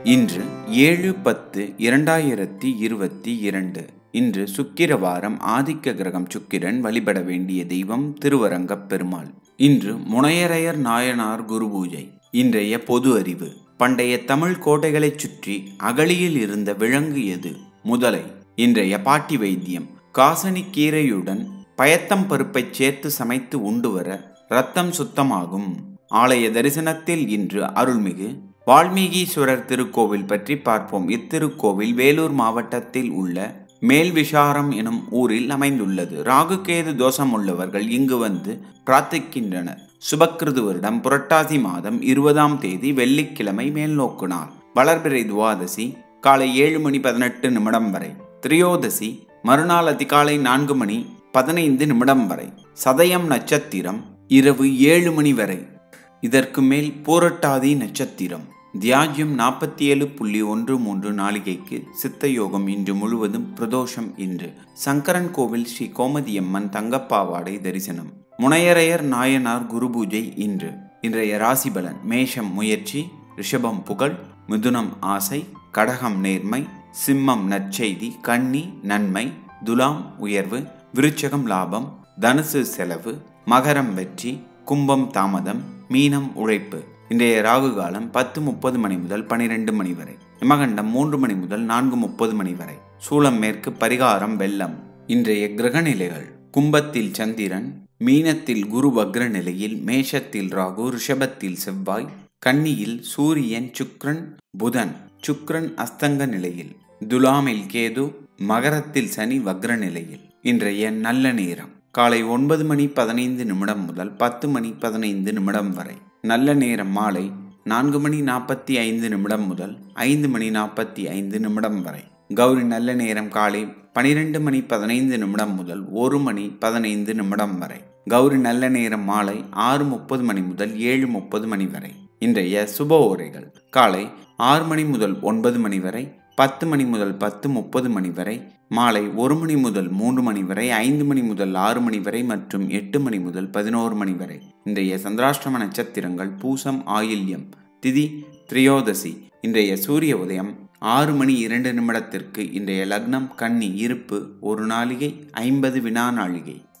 இன்று ஏழு பத்து இரண்டாயிரத்தி இருபத்தி இரண்டு இன்று சுக்கிரவாரம் ஆதிக்க கிரகம் சுக்கிரன் வழிபட வேண்டிய தெய்வம் திருவரங்கப் பெருமாள் இன்று முனையரையர் நாயனார் குரு பூஜை இன்றைய பொது அறிவு பண்டைய தமிழ் கோட்டைகளைச் சுற்றி அகழியில் இருந்த விலங்கு எது முதலை இன்றைய பாட்டி வைத்தியம் காசனி கீரையுடன் பயத்தம் பருப்பைச் சேர்த்து சமைத்து உண்டு வர ரத்தம் சுத்தமாகும் ஆலய தரிசனத்தில் இன்று அருள்மிகு வால்மீகீஸ்வரர் திருக்கோவில் பற்றி பார்ப்போம் இத்திருக்கோவில் வேலூர் மாவட்டத்தில் உள்ள மேல்விசாரம் எனும் ஊரில் அமைந்துள்ளது ராகுகேது தோஷம் உள்ளவர்கள் இங்கு வந்து பிரார்த்திக்கின்றனர் சுபக்கிருது வருடம் புரட்டாசி மாதம் இருபதாம் தேதி வெள்ளிக்கிழமை மேல்நோக்கு நாள் வளர்பிறை துவாதசி காலை ஏழு மணி பதினெட்டு நிமிடம் வரை திரியோதசி மறுநாள் அதிகாலை நான்கு மணி பதினைந்து நிமிடம் வரை சதயம் நட்சத்திரம் இரவு ஏழு மணி வரை இதற்கு மேல் பூரட்டாதி நட்சத்திரம் தியாஜ்யம் நாற்பத்தி ஏழு புள்ளி ஒன்று மூன்று நாளிகைக்கு சித்த யோகம் இன்று முழுவதும் பிரதோஷம் இன்று சங்கரன் கோவில் ஸ்ரீ கோமதியம்மன் தங்கப்பாவாடை தரிசனம் முனையரையர் நாயனார் குரு பூஜை இன்று இன்றைய ராசிபலன் மேஷம் முயற்சி ரிஷபம் புகழ் மிதுனம் ஆசை கடகம் நேர்மை சிம்மம் நற்செய்தி கன்னி நன்மை துலாம் உயர்வு விருச்சகம் லாபம் தனுசு செலவு மகரம் வெற்றி கும்பம் தாமதம் மீனம் உழைப்பு இன்றைய ராகு காலம் பத்து முப்பது மணி முதல் பனிரெண்டு மணி வரை இமகண்டம் மூன்று மணி முதல் நான்கு முப்பது மணி வரை சூளம் மேற்கு பரிகாரம் வெள்ளம் இன்றைய கிரக நிலைகள் கும்பத்தில் சந்திரன் மீனத்தில் குரு வக்ர நிலையில் மேஷத்தில் ராகு ரிஷபத்தில் செவ்வாய் கன்னியில் சூரியன் சுக்ரன் புதன் சுக்ரன் அஸ்தங்க நிலையில் துலாமில் கேது மகரத்தில் சனி வக்ர நிலையில் இன்றைய நல்ல நேரம் காலை ஒன்பது மணி பதினைந்து நிமிடம் முதல் பத்து மணி பதினைந்து நிமிடம் வரை நல்ல நேரம் மாலை நான்கு மணி நாற்பத்தி ஐந்து நிமிடம் முதல் ஐந்து மணி நாற்பத்தி ஐந்து நிமிடம் வரை கௌரி நல்ல நேரம் காலை பனிரெண்டு மணி பதினைந்து நிமிடம் முதல் ஒரு மணி பதினைந்து நிமிடம் வரை கௌரி நல்ல நேரம் மாலை ஆறு முப்பது மணி முதல் ஏழு முப்பது மணி வரை இன்றைய சுப உரைகள் காலை ஆறு மணி முதல் ஒன்பது மணி வரை பத்து மணி முதல் பத்து முப்பது மணி வரை மாலை ஒரு மணி முதல் மூன்று மணி வரை ஐந்து மணி முதல் ஆறு மணி வரை மற்றும் எட்டு மணி முதல் பதினோரு மணி வரை இன்றைய சந்திராஷ்டம நட்சத்திரங்கள் பூசம் ஆயில்யம் திதி திரியோதசி இன்றைய சூரிய உதயம் ஆறு மணி இரண்டு நிமிடத்திற்கு இன்றைய லக்னம் கன்னி இருப்பு ஒரு நாளிகை ஐம்பது வினா நாளிகை